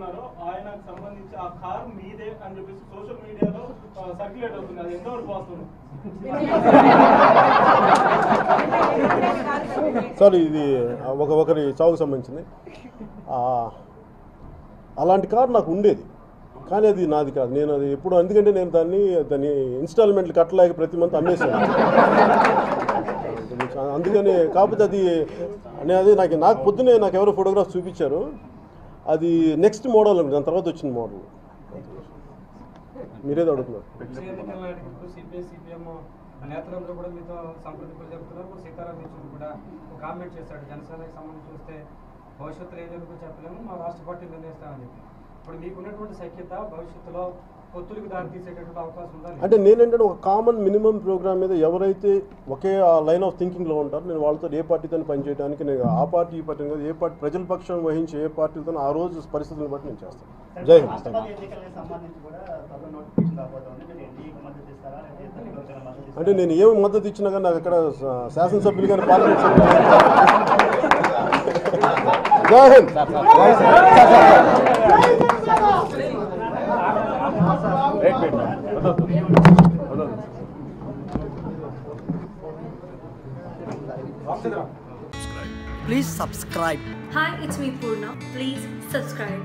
ఉన్నారో ఆయనకు సంబంధించి ఆ కార్ మీదే అని చెప్పేసి సోషల్ మీడియాలో సర్క్యులేట్ అవుతుంది అది ఎంతవరకు వాస్తవం సార్ ఇది ఒక ఒకరి చావుకు సంబంధించింది ఆ, అలాంటి కారు నాకు ఉండేది కానీ అది నాది కాదు నేను అది ఎప్పుడు ఎందుకంటే నేను దాన్ని దాన్ని ఇన్స్టాల్మెంట్లు కట్టలేక ప్రతి మంత్ అమ్మేసాను అందుకని కాకపోతే అది నేను అది నాకు నాకు పొద్దునే నాకు ఎవరో ఫోటోగ్రాఫ్ చూపించారు అది నెక్స్ట్ మోడల్ అండి దాని తర్వాత వచ్చిన మోడల్ మీరేదో అడుగుతున్నారు వచ్చే ఎన్నికల నాటికి ఇప్పుడు సిపిఐ సిపిఎం నేతలందరూ కూడా మీతో సంప్రదింపులు జరుపుతున్నారు ఇప్పుడు సీతారాం యేచూరి కూడా ఒక కామెంట్ చేశాడు జనసేనకి సంబంధించి చూస్తే భవిష్యత్తులో ఏం జరుగుతుందో చెప్పలేము మా రాష్ట్ర పార్టీ నిర్ణయిస్తామని చెప్పి ఇప్పుడు మీకున్నటువంటి సఖ్యత భవిష్యత్తులో పొత్తులకు దారి తీసేటటువంటి అవకాశం ఉందా లేదా? అంటే నేనేంటంటే ఒక కామన్ మినిమం ప్రోగ్రామ్ మీద ఎవరైతే ఒకే ఆ లైన్ ఆఫ్ థింకింగ్లో ఉంటారో నేను వాళ్ళతో ఏ పార్టీతో పనిచేయడానికి నేను ఆ పార్టీ ఈ పార్టీ కాదు ఏ పార్టీ ప్రజల పక్షం వహించి ఏ పార్టీతో ఆ రోజు పరిస్థితులను బట్టి నేను చేస్తాను జై హింద్ థాంక్యూ. రాష్ట్రపతి ఎన్నికలకు సంబంధించి కూడా త్వరలో నోటిఫికేషన్ రాబోతోంది మీరు ఎన్డీఏకి మద్దతు ఇస్తారా లేకపోతే ఇతరులకు ఎవరికైనా మద్దతు ఇస్తారా? అంటే నేను ఏమి మద్దతు ఇచ్చినా కానీ నాకు అక్కడ శా- శాసనసభ్యులు కానీ పార్లమెంట్ సభ్యులు కానీ జై Hind Please subscribe. Hi, it's me Purna. Please subscribe.